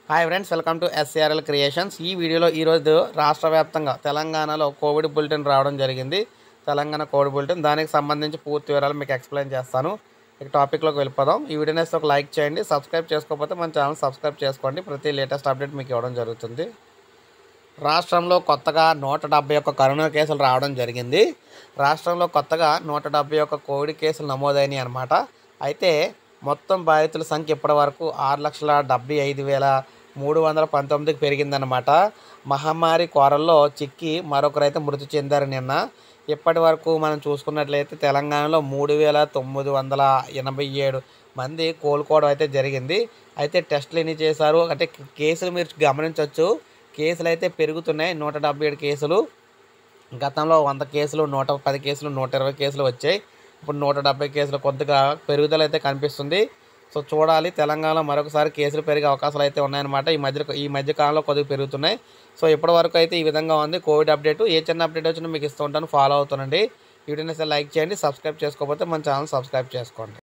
hi friends welcome to SRL creations ఈ వీడియోలో ఈరోజు రాష్ట్ర వ్యాప్తంగా తెలంగాణలో కోవిడ్ బులెటిన్ రావడం జరిగింది తెలంగాణ కోవిడ్ బులెటిన్ దానికి సంబంధించి పూర్తి వివరాలు మీకు ఎక్స్ప్లెయిన్ చేస్తాను ఇక టాపిక్లోకి వెళ్ళిపోదాం ఈ వీడియోని వేస్తే ఒక లైక్ చేయండి సబ్స్క్రైబ్ చేసుకోకపోతే మన ఛానల్ సబ్స్క్రైబ్ చేసుకోండి ప్రతి లేటెస్ట్ అప్డేట్ మీకు ఇవ్వడం జరుగుతుంది రాష్ట్రంలో కొత్తగా నూట డెబ్బై ఒక్క కరోనా కేసులు రావడం జరిగింది రాష్ట్రంలో కొత్తగా నూట డెబ్బై ఒక్క కోవిడ్ కేసులు నమోదైనాయి అనమాట అయితే మొత్తం బాధితుల సంఖ్య ఇప్పటి వరకు ఆరు లక్షల డెబ్బై ఐదు వేల మూడు వందల పంతొమ్మిదికి పెరిగిందనమాట మహమ్మారి కోరల్లో చిక్కి మరొకరైతే మృతి చెందారు నిన్న ఇప్పటి వరకు మనం చూసుకున్నట్లయితే తెలంగాణలో మూడు వేల తొమ్మిది వందల ఎనభై ఏడు మంది కోలుకోవడం అయితే జరిగింది అయితే టెస్టులు ఎన్ని చేశారు అంటే కేసులు మీరు గమనించవచ్చు కేసులు అయితే పెరుగుతున్నాయి నూట డెబ్బై ఏడు కేసులు గతంలో వంద కేసులు నూట పది కేసులు నూట ఇరవై కేసులు వచ్చాయి ఇప్పుడు నూట డెబ్బై కేసులు కొద్దిగా పెరుగుదల అయితే కనిపిస్తుంది సో చూడాలి తెలంగాణలో మరొకసారి కేసులు పెరిగే అవకాశాలు అయితే ఉన్నాయన్నమాట ఈ మధ్య ఈ మధ్య కాలంలో కొద్దిగా పెరుగుతున్నాయి సో ఇప్పటి వరకు అయితే ఈ విధంగా ఉంది కోవిడ్ అప్డేట్ ఏ చిన్న అప్డేట్ వచ్చినా మీకు ఇస్తూ ఉంటాను ఫాలో అవుతానండి వీడియోని అయితే లైక్ చేయండి సబ్స్క్రైబ్ చేసుకోకపోతే మన ఛానల్ సబ్స్క్రైబ్ చేసుకోండి